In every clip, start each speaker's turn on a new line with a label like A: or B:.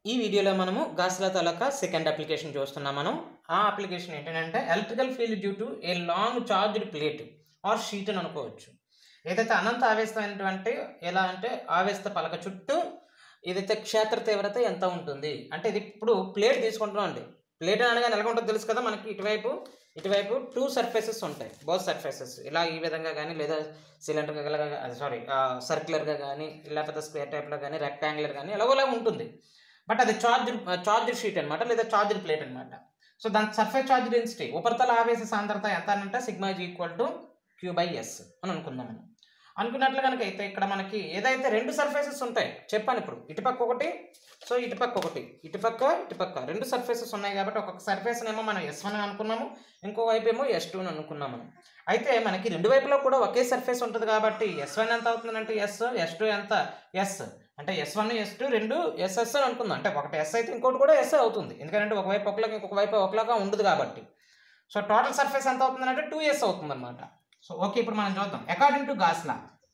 A: ఈ వీడియోలో మనము గాస్లా తాలూకా సెకండ్ అప్లికేషన్ చూస్తున్నాం మనం ఆ అప్లికేషన్ ఏంటంటే electrical field due to a long charged plate or sheet అని అనుకోవచ్చు ఏదైతే అనంత ఆవేశమైనటువంటి ఎలా అంటే ఆవేశ పలక చుట్టూ ఏదైతే క్షేత్ర తీవ్రత ఎంత ఉంటుంది అంటే ఇది ఇప్పుడు ప్లేట్ తీసుకుంటున్నాం అండి ప్లేట్ అనగానే ఎలా ఉంటుందో తెలుసు కదా మనకి ఇటువైపు ఇటువైపు టూ సర్ఫేసెస్ ఉంటాయి బోత్ సర్ఫేసెస్ ఇలా ఈ విధంగా కానీ లేదా సిలిండర్ సారీ సర్క్యులర్గా కానీ లేకపోతే స్క్వేర్ టైప్లో కానీ రెక్టాంగులర్ కానీ ఎలాగోలా ఉంటుంది బట్ అది చార్జ్ చార్జ్డ్ షీట్ అనమాట లేదా చార్జ్డ్ ప్లేట్ అనమాట సో దాని సర్ఫేస్ చార్జ్ డెన్సిటీ ఉపరితల ఆవేశ సాంద్రత ఎంత అంటే sigma is equal to Q by S అని అనుకుందాం మనం అనుకున్నట్లు కనుక అయితే ఇక్కడ మనకి ఏదైతే రెండు సర్ఫేసెస్ ఉంటాయి చెప్పాను ఇప్పుడు ఇటుపక్క ఒకటి సో ఇటుపక్క ఒకటి ఇటుపక్క ఇటుపక్క రెండు సర్ఫేసెస్ ఉన్నాయి కాబట్టి ఒక్కొక్క సర్ఫేస్ ఏమో మనం ఎస్ వన్ అనుకున్నాము ఇంకో వైపు ఏమో ఎస్ టూ అని అనుకున్నాం మనం అయితే మనకి రెండు వైపులో కూడా ఒకే సర్ఫేస్ ఉంటుంది కాబట్టి ఎస్ వన్ ఎంత అవుతుందంటే ఎస్ ఎస్ టూ ఎంత ఎస్ అంటే ఎస్ వన్ ఎస్ టూ రెండు ఎస్ఎస్ అని అనుకుందాం అంటే ఒకటి ఎస్ అయితే ఇంకోటి కూడా ఎస్ అవుతుంది ఎందుకంటే ఒకవైపు ఒకలాగా ఇంకొక వైపు ఒకలాగా ఉండదు కాబట్టి సో టోటల్ సర్ఫేస్ ఎంత అవుతుంది అంటే టూ ఎస్ అవుతుంది అనమాట సో ఓకే ఇప్పుడు మనం చూద్దాం అకార్డింగ్ టు గాస్లా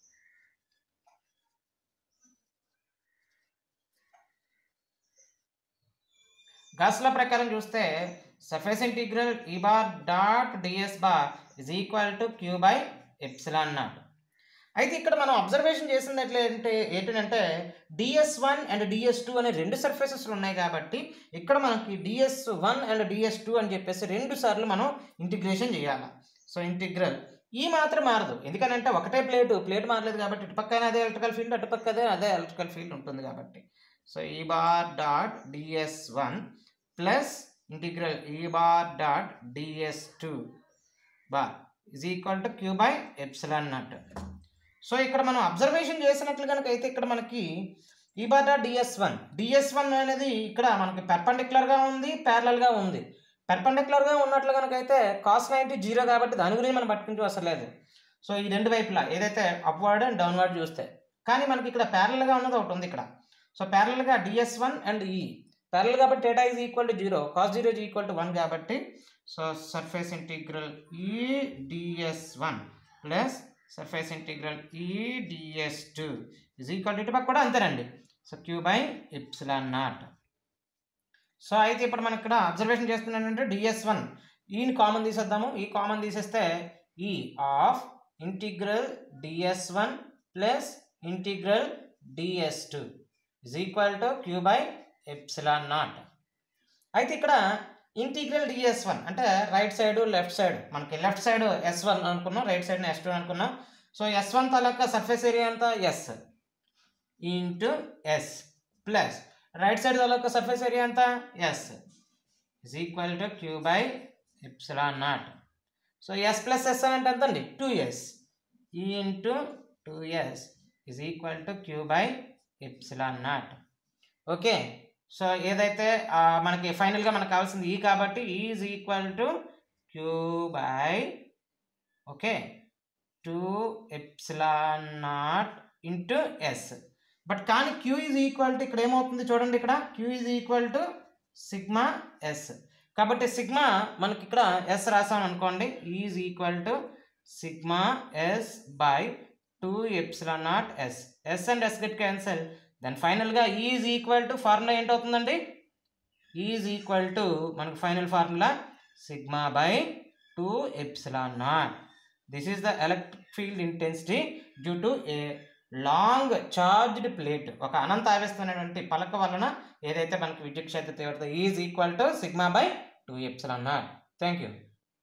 A: గాస్లా ప్రకారం చూస్తే surface integral E bar dot d S bar is equal to Q by epsilon naught అయితే ఇక్కడ మనం అబ్జర్వేషన్ చేసింది ఎట్లంటే ఏంటంటే d S one and d S two అనే రెండు సర్ఫేసెస్ ఉన్నాయి కాబట్టి ఇక్కడ మనకి d S one and d S two అని చెప్పేసి రెండు సార్లు మనం ఇంటిగ్రేషన్ చేయాలి సో ఇంటిగ్రల్ ఈ మాత్రం మారదు ఎందుకనంటే ఒకటే ప్లేట్ ప్లేట్ మారలేదు కాబట్టి ఇటు పక్కన అదే ఎలక్ట్రికల్ ఫీల్డ్ అటు పక్క అదే అదే ఎలక్ట్రికల్ ఫీల్డ్ ఉంటుంది కాబట్టి so E bar dot d S one plus integral E bar dot d S two bar is equal to Q by epsilon naught so ఇక్కడ మనం అబ్జర్వేషన్ చేసినట్లు కనుక అయితే ఇక్కడ మనకి E bar dot d S one d S one అనేది ఇక్కడ మనకి పెర్పెండిక్యులర్గా ఉంది ప్యారలల్గా ఉంది పెర్పెండిక్యులర్గా ఉన్నట్లు కనుక అయితే కాస్ నైంటీ జీరో కాబట్టి దాని గురించి మనం పట్టుకుంటూ అసలు లేదు సో ఈ రెండు వైపులా ఏదైతే అప్వర్డ్ అండ్ డౌన్వర్డ్ చూస్తే కానీ మనకి ఇక్కడ ప్యారలల్గా ఉన్నది ఒకటి ఉంది ఇక్కడ సో ప్యారలల్గా d S one and E parallel కాబట్టి theta is equal to zero cos zero is equal to one కాబట్టి so surface integral E d S one plus surface integral E d S two is equal to ఇటు పక్క కూడా అంతేనండి so Q by epsilon naught so అయితే ఇప్పుడు మనం ఇక్కడ observation చేస్తున్నానంటే డిఎస్ వన్ ఈని కామన్ తీసేద్దాము ఈ కామన్ తీసేస్తే E of integral d S one plus integral d S two is equal to Q by epsilon naught అయితే ఇక్కడ ఇంటిగ్రల్ డిఎస్ వన్ అంటే రైట్ సైడ్ లెఫ్ట్ సైడ్ మనకి లెఫ్ట్ సైడ్ ఎస్ వన్ అనుకున్నాం right side S two అనుకున్నాం so S one తాలూకా surface area అంతా S into S plus right side తాలూకా surface area అంతా S is equal to Q by epsilon naught so S plus S అంటే ఎంత అండి two S E into two S is equal to Q by epsilon naught okay so ఏదైతే మనకి ఫైనల్గా మనకు కావాల్సింది ఈ కాబట్టి is equal to Q by okay two epsilon naught into S but కానీ క్యూ ఈజ్ ఈక్వల్ టు ఇక్కడ ఏమవుతుంది చూడండి ఇక్కడ Q is equal to sigma S కాబట్టి సిగ్మా మనకి ఇక్కడ ఎస్ రాసాం అనుకోండి is equal to sigma S by two epsilon naught S S and S get cancel then ఫైనల్గా ఈజ్ ఈక్వల్ టు ఫార్ములా ఏంటవుతుందండి ఈజ్ ఈక్వల్ టు మనకు final formula sigma by two epsilon naught this is the electric field intensity due to a long charged plate ఒక అనంత ఆవేశమైనటువంటి పలక వలన ఏదైతే మనకి విద్యుత్ క్షేత్ర తీవ్రత is equal to sigma by two epsilon naught thank you